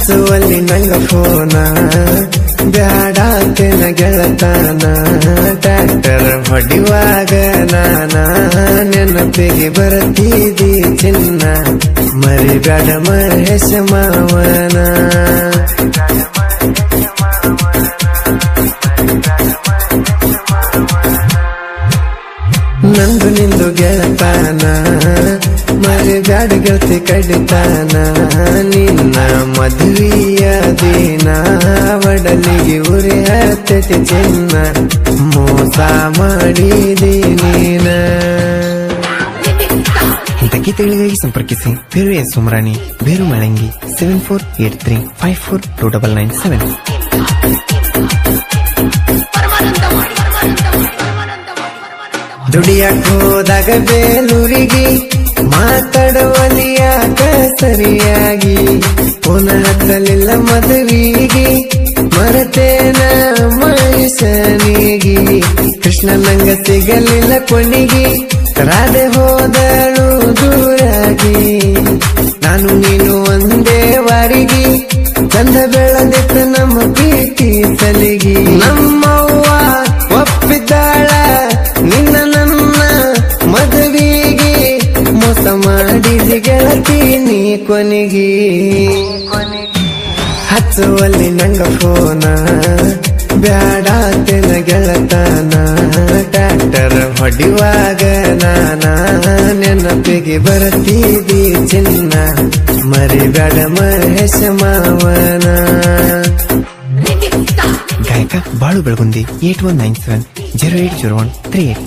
ಹಚ್ಚುವಲ್ಲಿ ನಂಗ ಫೋನ ಬ್ಯಾಡಾತೇನ ಗೆಳತಾನ ಟ್ರ್ಯಾಕ್ಟರ್ ಹೊಡಿವಾಗ ನಾನ ನೆನಪಿಗೆ ಬರತೀದಿ ಚಿನ್ನ ಮರಿಬೇಡ ಮಹೇಶ ಮಾವನ ನಂದು ನಿಂದು ಗೆಳತಾನ ಮರಿಬ್ಯಾಡ ಗೆಳತಿ ಕಡಿತಾನ ನಿನ್ನ ಮದುವೆಯ ದಿನ ಒಡಲಿಗೆ ಉರಿ ಹತ್ತತಿ ಚಿನ್ನ ಮೋಸ ಮಾಡಿದಿ ನೀನ ಇಂಥ ಗೀತೆಗಳಿಗಾಗಿ ಸಂಪರ್ಕಿಸಿ ಬೇರು ಸುಮರಾಣಿ ಬೇರು ಮಳಂಗಿ seven four eight three five four two double nine seven ದುಡಿಯಕ್ ಹೋದಾಗ ಬೇಲೂರಿಗೆ ಮಾತಾಡುವಲಿಯಾಕ ಸರಿಯಾಗಿ ಪುನಃ ಹತ್ತಲಿಲ್ಲ ಮದುವಿಗೆ ಮರತೇನ ಮನುಷ್ಯನಿಗೆ ಕೃಷ್ಣ ನಂಗ ಸಿಗಲಿಲ್ಲ ಕೊನೆಗೆ ರಾಧೆ ಹೋದಳು ದೂರಾಗಿ ನಾನು ನೀನು ಒಂದೇ ವಾರಿಗೆ ಚಂದ ಬೆಳೆದಿತ್ತ ನಮ್ಮ ಪ್ರೀತಿ ಸಲಿಗಿ ನಮ್ಮವ್ವ ಒಪ್ಪಿದ್ದಾಳ ನಿನ್ನ ನನ್ನ ಮದುವೆಗೆ ಮೋಸ ಮಾಡಿದ ಗೆಳತಿ ನೀ ಕೊನೆಗೆ ಹಚ್ಚುವಲ್ಲಿ ನಂಗ ಫೋನ ಬ್ಯಾಡಾತೇನ ಗೆಳತಾನ ಟ್ರ್ಯಾಕ್ಟರ್ ಹೊಡಿವಾಗ ನಾನ ನೆನಪಿಗೆ ಬರತೀದಿ ಚಿನ್ನ ಮರಿಬೇಡ ಮಹೇಶ ಮಾವನ ಗಾಯಕ Balu Belagundi eight one nine seven zero eight zero one three eight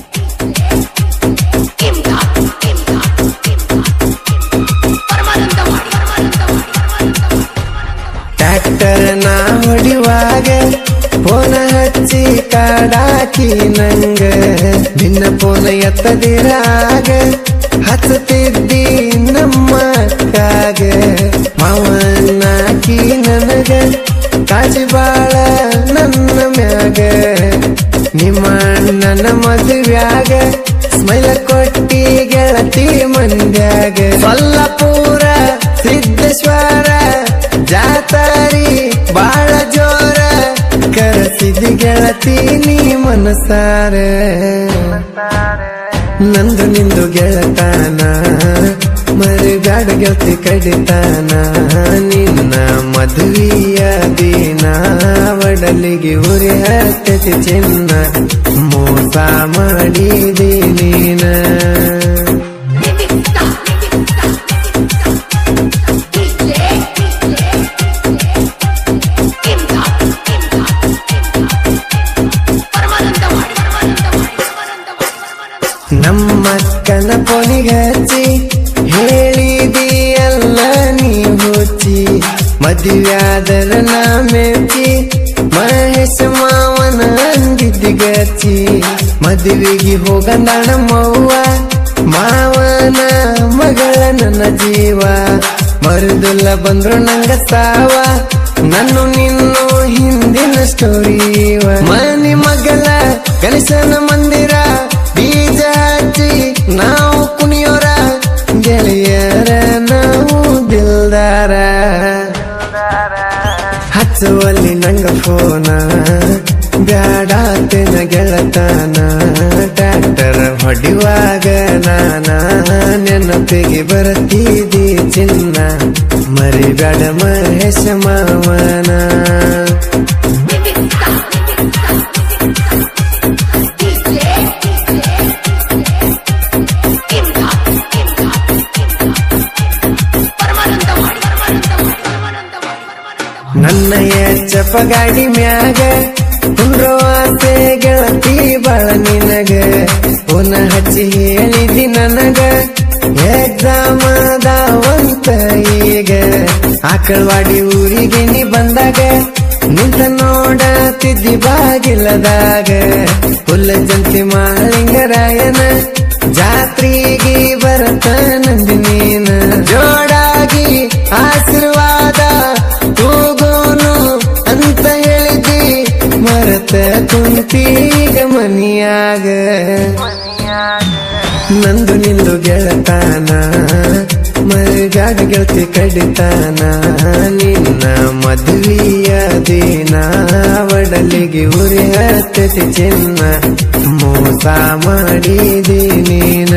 tractor ನಾ ಹೊಡಿವಾಗ ಫೋನ ಹಚ್ಚಿ ಕಾಡಾಕಿ ನಂಗ ನಿನ್ನ ಫೋನ ಎತ್ತದಿರಾಗ ಹಚ್ಚತಿದ್ದಿ ನಮ್ಮ ಕಾಗ ಮಾವನಾಕಿ ನನಗ ಕಾಜಿ ಬಾಳ ನನ್ನ ಮ್ಯಾಗ ನಿಮ್ಮ ನನ್ನ ಮದುವ್ಯಾಗ ಸ್ಮೈಲ ಕೊಟ್ಟಿ ಗೆಳತಿ ಮಂದ್ಯಾಗ ಸೊಲ್ಲಪುರ ಸಿದ್ದೇಶ್ವರ ಜಾತಾರಿ ಬಾಳ ಜೋರ ಕರಸಿದ ಗೆಳತಿ ನೀ ಮನಸಾರ ನಂದು ನಿಂದು ಗೆಳತಾನ ಮರಿಗಾಡ ಗೆಳತಿ ಕಡಿತಾನ ನಿನ್ನ ಮದುವೆಯ ದಿನ ಒಡಲಿಗೆ ಉರಿ ಹತ್ತತಿ ಚಿನ್ನ ಮೋಸ ಮಾಡಿದಿ ನೀನ ನಮ್ಮಕ್ಕನ ಪೊನಿಗೆ ಹಚ್ಚಿ ಹೇಳಿದಿ ಅಲ್ಲ ನೀ ಹುಚ್ಚಿ ಮದುವ್ಯಾದರ ನಾ ಮೆಚ್ಚಿ ಮಹೇಶ ಮಾವನ ಅಂದಿದ್ದಿ ಗಚ್ಚಿ ಮದುವೆಗೆ ಹೋಗಂದಾಣ ಮವ್ವ ಮಾವನ ಮಗಳ ನನ್ನ ಜೀವ ಮರುದುಲ್ಲ ಬಂದ್ರು ನಂಗ ಸಾವ ನಾನು ನಿನ್ನು ಹಿಂದಿನ ಸ್ಟೋರಿವ ಮನಿ ಮಗಳ ಗಣೇಶನ ಮಂದಿರ ಬೀಜ ಹಚ್ಚಿ ನಾವು ಕುಣಿಯೋರ ಗೆಳೆಯರ ನಾವು ದಿಲ್ದಾರ ಹಚ್ಚುವಲ್ಲಿ ನಂಗ ಫೋನ ಬ್ಯಾಡಾತೇನ ಗೆಳತಾನ ಟ್ರ್ಯಾಕ್ಟರ್ ಹೊಡಿವಾಗ ನಾನ ನೆನಪಿಗೆ ಬರತೀದಿ ಚಿನ್ನ ಮರಿಬೇಡ ಮಹೇಶ ಮಾವನ ನನ್ನ ಎಚ್ಚಪ್ಪ ಗಾಡಿ ಮ್ಯಾಗ ಕುಂಡ್ರೋ ಆಸೆ ಗೆಳತಿ ಬಾಳ ನಿನಗ ಪುನಃ ಹಚ್ಚಿ ಹೇಳಿದಿ ನನಗ ಎಕ್ಸಾಮ್ ಅದಾವಂತ ಈಗ ಆಕಳ್ವಾಡಿ ಊರಿಗೆ ನೀ ಬಂದಾಗ ನಿಂತ ನೋಡತಿದ್ದಿ ಬಾಗಿಲದಾಗ ಹುಲ್ಲ ಜಂತಿ ಮಾಳಿಂಗರಾಯನ ಜಾತ್ರೆಗೆ ಬರತ ನಂದಿನೀನ ಜೋಡಾಗಿ ಆಶೀರ್ವಾದ ಹೋಗೋನು ಅಂತ ಹೇಳಿದಿ ಮರತ ಕುಂತೀಗ ಮನಿಯಾಗ ನಂದು ನಿಂದು ಗೆಳತಾನ ಮರಿಗಾಡ ಬ್ಯಾಡ ಗೆಳತಿ ಕಡಿತಾನ ನಿನ್ನ ಮದುವೆಯ ದಿನ ಒಡಲಿಗೆ ಉರಿ ಹತ್ತತಿ ಚಿನ್ನ ಮೋಸ ಮಾಡಿದಿ ನೀನ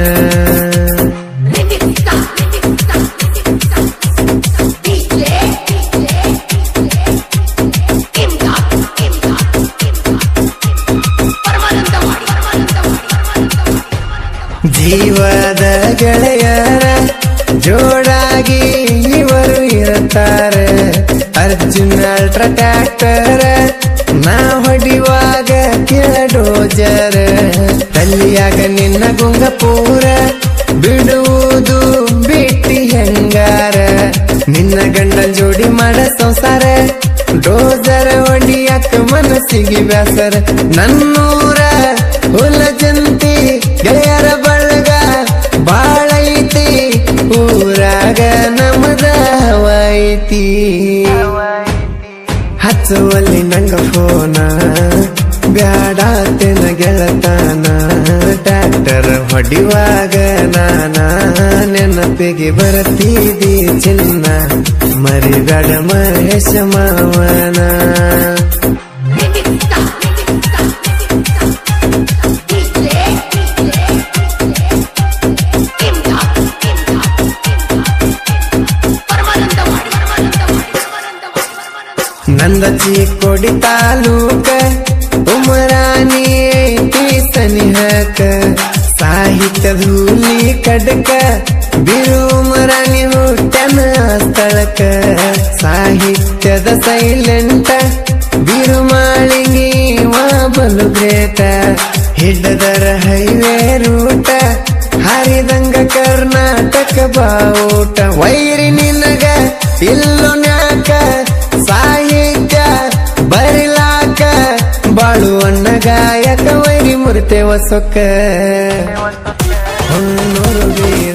ಜೀವದ ಗೆಳೆಯರ ಜೋಡಾಗಿ ಇವರು ಇರುತ್ತಾರೆ ಅರ್ಜುನ್ ಅಲ್ಟ್ರಾ ಟ್ರ್ಯಾಕ್ಟರ್ ನಾ ಹೊಡಿವಾಗ ಕೆಳಡೋಜರ ತಲ್ಲಿಯಾಗ ನಿನ್ನ ಗುಂಗಪೂರ ಬಿಡುವುದು ಬಿಟ್ಟಿ ಹೆಂಗಾರ ನಿನ್ನ ಗಂಡನ ಜೋಡಿ ಮಾಡ ಸಂಸಾರ ಡೋಜರ ಹೊಡಿಯಾಕ ಮನಸ್ಸಿಗೆ ಬ್ಯಾಸರ ನನ್ನೂರ ಹುಲ ಜಂತಿ ಗೆಳೆಯರ ಬಳಗ ಬಾಳೈತಿ ಊರಾಗ ನಮದ ಹವಾಯಿತಿ ಹಚ್ಚುವಲ್ಲಿ ನಂಗ ಫೋನ ಬ್ಯಾಡಾತೆನ ಗೆಳತಾನ ಟ್ರ್ಯಾಕ್ಟರ್ ಹೊಡಿವಾಗ ನಾನ ನೆನಪಿಗೆ ಬರ್ತೀದಿ ಚಿನ್ನ ಮರಿಬೇಡ ಮಹೇಶ ಮಾವನ ನಂದ ಚಿಕ್ಕೋಡಿ ತಾಲೂಕ ಉಮರಾಣಿ ಐತಿ ಸನಿಹಕ ಸಾಹಿತ್ಯ ಧೂಲಿ ಕಡಕ ಬಿರು ಉಮರಾಣಿ ಹುಟ್ಟನ ಸ್ಥಳಕ ಸಾಹಿತ್ಯದ ಸೈಲೆಂಟ ಬಿರು ಮಾಳಿಂಗಿ ವಾ ಬಲು ಗ್ರೇಟ ಹಿಡ್ದರ ಹೈವೇ ರೂಟ ಹರಿದಂಗ ಕರ್ನಾಟಕ ಬಾವುಟ ವೈರಿ ನಿನಗ ಇಲ್ಲೋ ನ್ಯಾಕ ಸಾಹಿತ್ಯ ಬರಿಲಾಕ ಬಾಳುವಣ್ಣ ಗಾಯಕ ವೈರಿ ಮುರಿತೇವ ಸೊಕ್ಕ ಹೊನ್ನೂರು ವೀರ